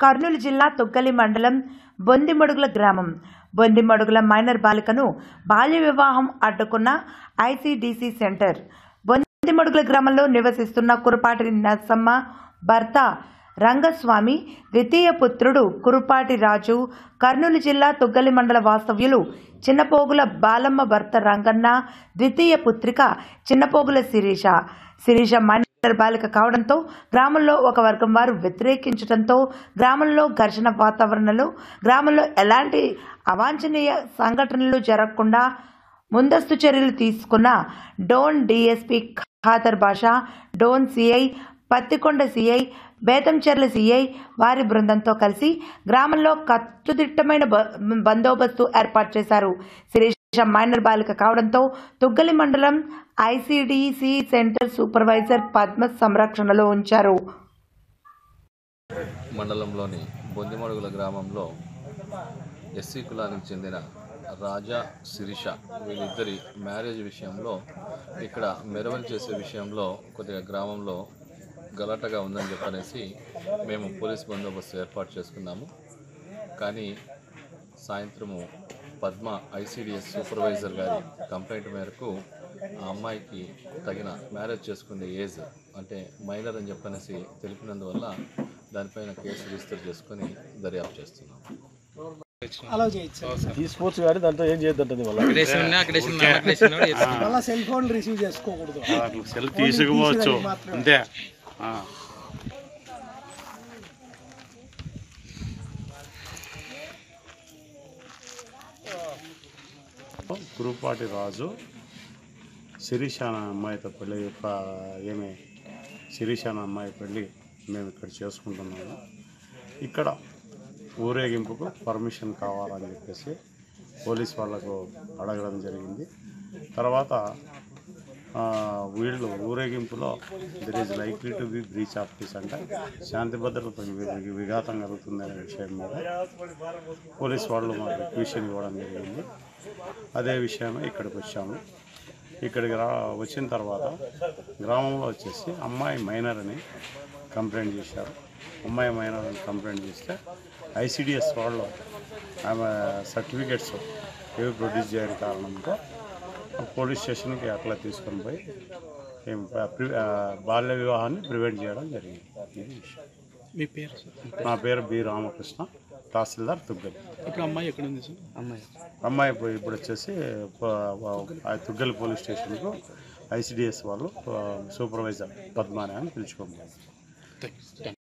కర్నూలు జిల్లా తొగ్గలి మండలం బొందిమడుగుల గ్రామం బొందిమడుగుల మైనర్ బాలికను బాల్య వివాహం అడ్డుకున్న ఐసీడీసీ సెంటర్ బొందిమడుగుల గ్రామంలో నివసిస్తున్న కురపాటి నరసమ్మ భర్త రంగస్వామి ద్వితీయ పుత్రుడు కురుపాటి రాజు కర్నూలు జిల్లా తొగ్గలి మండల వాస్తవ్యులు చిన్నపోగుల బాలమ్మ భర్త రంగన్న ద్వితీయ పుత్రిక చిన్నపోగుల శిరీష శిరీష మైనర్ బాలిక కావడంతో గ్రామంలో ఒక వర్గం వారు వ్యతిరేకించడంతో గ్రామంలో ఘర్షణ వాతావరణంలో గ్రామంలో ఎలాంటి అవాంఛనీయ సంఘటనలు జరగకుండా ముందస్తు చర్యలు తీసుకున్న Dhone DSP Khader Basha Dhone CI Pattikonda CI Bethamcherla CI వారి బృందంతో కలిసి గ్రామంలో కట్టుదిట్టమైన బ- బందోబస్తు ఏర్పాటు చేశారు శిరీష మైనర్ బాలిక కావడంతో తుగ్గలి మండలం ఐసిడిసి సెంటర్ సూపర్వైజర్ పద్మ సంరక్షణలో ఉంచారు మండలంలోని బొందిమడుగుల గ్రామంలో ఎస్సీ కులానికి చెందిన రాజా శిరీష వీళ్ళిద్దరి మ్యారేజ్ విషయంలో ఇక్కడ మెరవని చేసే విషయంలో కొద్దిగా గ్రామంలో గలాటగా ఉందని చెప్పనేసి మేము పోలీస్ బందోబస్తు ఏర్పాటు చేసుకున్నాము కానీ సాయంత్రము పద్మ ఐసిడిఎస్ సూపర్వైజర్ గారి కంప్లైంట్ మేరకు ఆ అమ్మాయికి తగిన మ్యారేజ్ చేసుకునే ఏజ్ అంటే మైనర్ అని చెప్పనేసి తెలిపినందువల్ల దానిపైన కేసు రిజిస్టర్ చేసుకొని దర్యాప్తు చేస్తున్నాం అలౌ చేయొచ్చు సార్ తీసుకోవచ్చు కానీ దాంతో ఏం చేయొద్దంటుంది వాళ్ళ మళ్ళీ సెల్ ఫోన్ రిసీవ్ చేసుకోకూడదు సెల్ తీసుకుపోవచ్చు తీసేదానికి మాత్రమే. అంతే ఆ. కురుపాటి రాజు శిరీష అనే అమ్మాయితో పెళ్ళి ప- ఏమి శిరీష అనే అమ్మాయి పెళ్ళి మేము ఇక్కడ చేసుకుంటున్నాము ఇక్కడ ఊరేగింపుకు పర్మిషన్ కావాలని చెప్పేసి పోలీస్ వాళ్ళకు అడగడం జరిగింది తర్వాత ఆ, వీళ్ళు ఊరేగింపులో there is likely to be breach of peace అంటే శాంతి భద్రతకు వి- విఘాతం కలుగుతుందనే విషయం మీద పోలీస్ వాళ్ళు మాకు రిక్విషన్ ఇవ్వడం జరిగింది అదే విషయమే ఇక్కడికి వచ్చాము ఇక్కడికి రా వచ్చిన తర్వాత గ్రామంలో వచ్చేసి అమ్మాయి మైనర్ అని కంప్లైంట్ చేశారు అమ్మాయి మైనర్ అని కంప్లైంట్ చేస్తే ఐసిడిఎస్ వాళ్ళు ఆమె సర్టిఫికెట్స్ ఏవి ప్రొడ్యూస్ చేయని కారణంతో పోలీస్ స్టేషన్కి అట్లా తీసుకొని పోయి ఏం ప- ప్రి- ఆ, బాల్య వివాహాన్ని ప్రివెంట్ చేయడం జరిగింది ఇది విషయం మీ పేరు సార్ నా పేరు బి రామకృష్ణ తహసీల్దార్ తుగ్గలి ఇప్పుడు అమ్మాయి ఎక్కడ ఉంది సార్ అమ్మాయి అమ్మాయి పోయి ఇప్పుడు వచ్చేసి ప- ఆ తుగ్గలి పోలీస్ స్టేషన్కు ఐసిడిఎస్ వాళ్ళు ఆ, సూపర్వైజర్ పద్మాని అని పిలుచుకోమన్నారు థ్యాంక్స్